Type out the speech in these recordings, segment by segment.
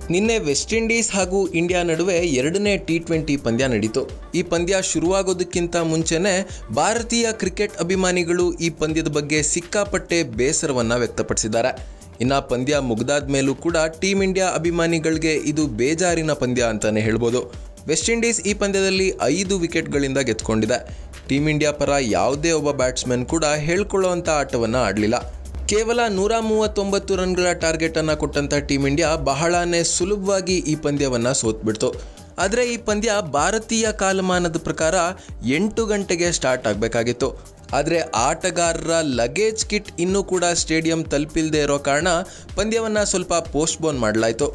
ನಿನ್ನೆ West Indies ಹಾಗೂ India ನಡುವೆ ಎರಡನೇ ಟಿ ಟ್ವೆಂಟಿ ಪಂದ್ಯ ನಡೀತು ಈ ಪಂದ್ಯ ಶುರುವಾಗೋದಕ್ಕಿಂತ ಮುಂಚೆನೆ ಭಾರತೀಯ ಕ್ರಿಕೆಟ್ ಅಭಿಮಾನಿಗಳು ಈ ಪಂದ್ಯದ ಬಗ್ಗೆ ಸಿಕ್ಕಾಪಟ್ಟೆ ಬೇಸರವನ್ನು ವ್ಯಕ್ತಪಡಿಸಿದ್ದಾರೆ ಇನ್ನು ಪಂದ್ಯ ಮುಗ್ದಾದ ಮೇಲೂ ಕೂಡ ಟೀಮ್ ಇಂಡಿಯಾ ಅಭಿಮಾನಿಗಳಿಗೆ ಇದು ಬೇಜಾರಿನ ಪಂದ್ಯ ಅಂತಾನೆ ಹೇಳ್ಬೋದು ವೆಸ್ಟ್ ಇಂಡೀಸ್ ಈ ಪಂದ್ಯದಲ್ಲಿ ಐದು ವಿಕೆಟ್ಗಳಿಂದ ಗೆದ್ಕೊಂಡಿದೆ ಟೀಮ್ ಇಂಡಿಯಾ ಪರ ಯಾವುದೇ ಒಬ್ಬ ಬ್ಯಾಟ್ಸ್ಮನ್ ಕೂಡ ಹೇಳ್ಕೊಳ್ಳುವಂಥ ಆಟವನ್ನು ಆಡಲಿಲ್ಲ ಕೇವಲ ನೂರ ಮೂವತ್ತೊಂಬತ್ತು ರನ್ಗಳ ಟಾರ್ಗೆಟ್ ಅನ್ನು ಕೊಟ್ಟಂತ ಟೀಮ್ ಇಂಡಿಯಾ ಬಹಳನೇ ಸುಲಭವಾಗಿ ಈ ಪಂದ್ಯವನ್ನು ಸೋತ್ಬಿಡ್ತು ಆದರೆ ಈ ಪಂದ್ಯ ಭಾರತೀಯ ಕಾಲಮಾನದ ಪ್ರಕಾರ ಎಂಟು ಗಂಟೆಗೆ ಸ್ಟಾರ್ಟ್ ಆಗಬೇಕಾಗಿತ್ತು ಆದರೆ ಆಟಗಾರರ ಲಗೇಜ್ ಕಿಟ್ ಇನ್ನೂ ಕೂಡ ಸ್ಟೇಡಿಯಂ ತಲುಪಿಲ್ಲದೆ ಇರೋ ಕಾರಣ ಪಂದ್ಯವನ್ನು ಸ್ವಲ್ಪ ಪೋಸ್ಟ್ಬೋನ್ ಮಾಡಲಾಯಿತು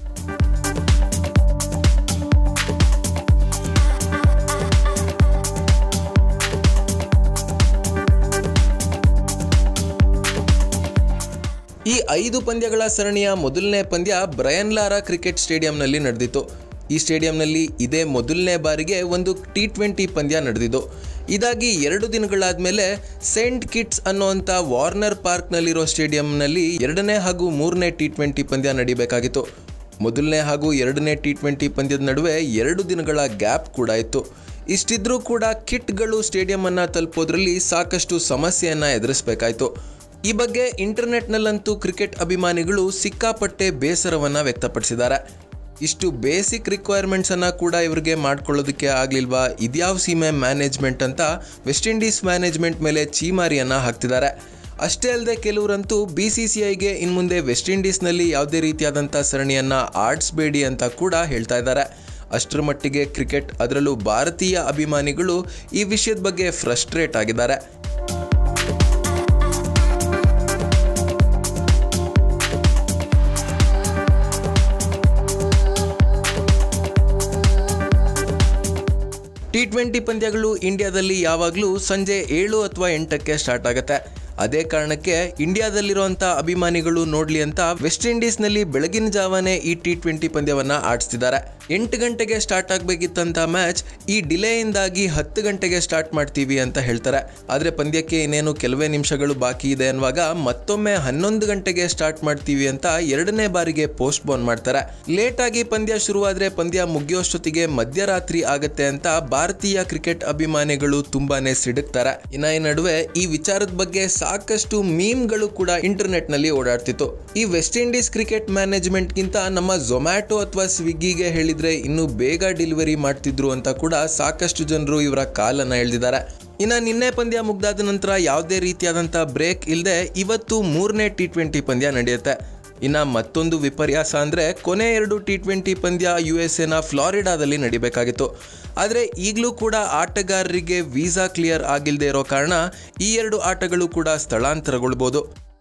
ಈ ಐದು ಪಂದ್ಯಗಳ ಸರಣಿಯ ಮೊದಲನೇ ಪಂದ್ಯ ಬ್ರಯನ್ ಲಾರಾ ಕ್ರಿಕೆಟ್ ಸ್ಟೇಡಿಯಂನಲ್ಲಿ ನಡೆದಿತ್ತು ಈ ಸ್ಟೇಡಿಯಂನಲ್ಲಿ ಇದೇ ಮೊದಲನೇ ಬಾರಿಗೆ ಒಂದು ಟಿ ಟ್ವೆಂಟಿ ಪಂದ್ಯ ನಡೆದಿದ್ದು ಇದಾಗಿ ಎರಡು ದಿನಗಳಾದ ಮೇಲೆ ಸೆಂಟ್ ಕಿಟ್ಸ್ ಅನ್ನುವಂಥ ವಾರ್ನರ್ ಪಾರ್ಕ್ನಲ್ಲಿರೋ ಸ್ಟೇಡಿಯಂನಲ್ಲಿ ಎರಡನೇ ಹಾಗೂ ಮೂರನೇ ಟಿ ಟ್ವೆಂಟಿ ಪಂದ್ಯ ನಡೀಬೇಕಾಗಿತ್ತು ಮೊದಲನೇ ಹಾಗೂ ಎರಡನೇ ಟಿ ಟ್ವೆಂಟಿ ಪಂದ್ಯದ ನಡುವೆ ಎರಡು ದಿನಗಳ ಗ್ಯಾಪ್ ಕೂಡ ಇತ್ತು ಇಷ್ಟಿದ್ರೂ ಕೂಡ ಕಿಟ್ಗಳು ಸ್ಟೇಡಿಯಂ ತಲುಪೋದ್ರಲ್ಲಿ ಸಾಕಷ್ಟು ಸಮಸ್ಯೆಯನ್ನು ಎದುರಿಸಬೇಕಾಯಿತು ಈ ಬಗ್ಗೆ ಇಂಟರ್ನೆಟ್ನಲ್ಲಂತೂ ಕ್ರಿಕೆಟ್ ಅಭಿಮಾನಿಗಳು ಸಿಕ್ಕಾಪಟ್ಟೆ ಬೇಸರವನ್ನು ವ್ಯಕ್ತಪಡಿಸಿದ್ದಾರೆ ಇಷ್ಟು ಬೇಸಿಕ್ ರಿಕ್ವೈರ್ಮೆಂಟ್ಸನ್ನು ಕೂಡ ಇವರಿಗೆ ಮಾಡ್ಕೊಳ್ಳೋದಕ್ಕೆ ಆಗಲಿಲ್ವಾ ಇದ್ಯಾವ ಸೀಮೆ ಮ್ಯಾನೇಜ್ಮೆಂಟ್ ಅಂತ ವೆಸ್ಟ್ ಇಂಡೀಸ್ ಮ್ಯಾನೇಜ್ಮೆಂಟ್ ಮೇಲೆ ಚೀಮಾರಿಯನ್ನು ಹಾಕ್ತಿದ್ದಾರೆ ಅಷ್ಟೇ ಅಲ್ಲದೆ ಕೆಲವರಂತೂ ಬಿ ಸಿ ಸಿ ಐಗೆ ಇನ್ನು ಮುಂದೆ ವೆಸ್ಟ್ ಇಂಡೀಸ್ನಲ್ಲಿ ಯಾವುದೇ ರೀತಿಯಾದಂಥ ಸರಣಿಯನ್ನು ಆಡಿಸ್ಬೇಡಿ ಅಂತ ಕೂಡ ಹೇಳ್ತಾ ಇದ್ದಾರೆ ಅಷ್ಟರ ಮಟ್ಟಿಗೆ ಕ್ರಿಕೆಟ್ ಅದರಲ್ಲೂ ಭಾರತೀಯ ಅಭಿಮಾನಿಗಳು ಈ ವಿಷಯದ ಬಗ್ಗೆ ಫ್ರಸ್ಟ್ರೇಟ್ ಆಗಿದ್ದಾರೆ ಟಿ ಟ್ವೆಂಟಿ ಪಂದ್ಯಗಳು ಇಂಡಿಯಾದಲ್ಲಿ ಯಾವಾಗಲೂ ಸಂಜೆ ಏಳು ಅಥವಾ ಎಂಟಕ್ಕೆ ಸ್ಟಾರ್ಟ್ ಆಗುತ್ತೆ ಅದೇ ಕಾರಣಕ್ಕೆ ಇಂಡಿಯಾದಲ್ಲಿರುವಂಥ ಅಭಿಮಾನಿಗಳು ನೋಡಲಿ ಅಂತ ವೆಸ್ಟ್ ಇಂಡೀಸ್ನಲ್ಲಿ ಬೆಳಗಿನ ಜಾವನೇ ಈ ಟಿ ಟ್ವೆಂಟಿ ಪಂದ್ಯವನ್ನು ಆಡಿಸ್ತಿದ್ದಾರೆ ಎಂಟು ಗಂಟೆಗೆ ಸ್ಟಾರ್ಟ್ ಆಗಬೇಕಿತ್ತಂಥ ಮ್ಯಾಚ್ ಈ ಡಿಲೇಯಿಂದಾಗಿ ಹತ್ತು ಗಂಟೆಗೆ ಸ್ಟಾರ್ಟ್ ಮಾಡ್ತೀವಿ ಅಂತ ಹೇಳ್ತಾರೆ ಆದರೆ ಪಂದ್ಯಕ್ಕೆ ಇನ್ನೇನು ಕೆಲವೇ ನಿಮಿಷಗಳು ಬಾಕಿ ಇದೆ ಅನ್ನುವಾಗ ಮತ್ತೊಮ್ಮೆ ಹನ್ನೊಂದು ಗಂಟೆಗೆ ಸ್ಟಾರ್ಟ್ ಮಾಡ್ತೀವಿ ಅಂತ ಎರಡನೇ ಬಾರಿಗೆ ಪೋಸ್ಟ್ ಬೋನ್ ಮಾಡ್ತಾರೆ ಲೇಟ್ ಆಗಿ ಪಂದ್ಯ ಶುರುವಾದ್ರೆ ಪಂದ್ಯ ಮುಗಿಯೋಷ್ಟೊತ್ತಿಗೆ ಮಧ್ಯರಾತ್ರಿ ಆಗತ್ತೆ ಅಂತ ಭಾರತೀಯ ಕ್ರಿಕೆಟ್ ಅಭಿಮಾನಿಗಳು ತುಂಬಾನೇ ಸಿಡುಕ್ತಾರೆ ಇನ್ನ ಈ ನಡುವೆ ಈ ವಿಚಾರದ ಬಗ್ಗೆ ಸಾಕಷ್ಟು ಮೀಮ್ಗಳು ಕೂಡ ಇಂಟರ್ನೆಟ್ ನಲ್ಲಿ ಓಡಾಡ್ತಿತ್ತು ಈ ವೆಸ್ಟ್ ಇಂಡೀಸ್ ಕ್ರಿಕೆಟ್ ಮ್ಯಾನೇಜ್ಮೆಂಟ್ ಗಿಂತ ನಮ್ಮ ಝೊಮ್ಯಾಟೊ ಅಥವಾ ಸ್ವಿಗ್ಗಿಗೆ ಹೇಳಿದ್ರೆ ಇನ್ನೂ ಬೇಗ ಡೆಲಿವರಿ ಮಾಡ್ತಿದ್ರು ಅಂತ ಕೂಡ ಸಾಕಷ್ಟು ಜನರು ಇವರ ಕಾಲನ್ನ ಎಳೆದಿದ್ದಾರೆ ಇನ್ನು ನಿನ್ನೆ ಪಂದ್ಯ ಮುಗ್ದಾದ ನಂತರ ಯಾವುದೇ ರೀತಿಯಾದಂಥ ಬ್ರೇಕ್ ಇಲ್ಲದೆ ಇವತ್ತು ಮೂರನೇ ಟಿ ಟ್ವೆಂಟಿ ಪಂದ್ಯ ನಡೆಯುತ್ತೆ ಇನ್ನು ಮತ್ತೊಂದು ವಿಪರ್ಯಾಸ ಅಂದರೆ ಕೊನೆ ಎರಡು ಟಿ ಟ್ವೆಂಟಿ ಪಂದ್ಯ ಯು ಎಸ್ ಎನ ಫ್ಲಾರಿಡಾದಲ್ಲಿ ನಡಿಬೇಕಾಗಿತ್ತು ಆದರೆ ಈಗಲೂ ಕೂಡ ಆಟಗಾರರಿಗೆ ವೀಸಾ ಕ್ಲಿಯರ್ ಆಗಿಲ್ಲದೆ ಇರೋ ಕಾರಣ ಈ ಎರಡು ಆಟಗಳು ಕೂಡ ಸ್ಥಳಾಂತರಗೊಳ್ಬೋದು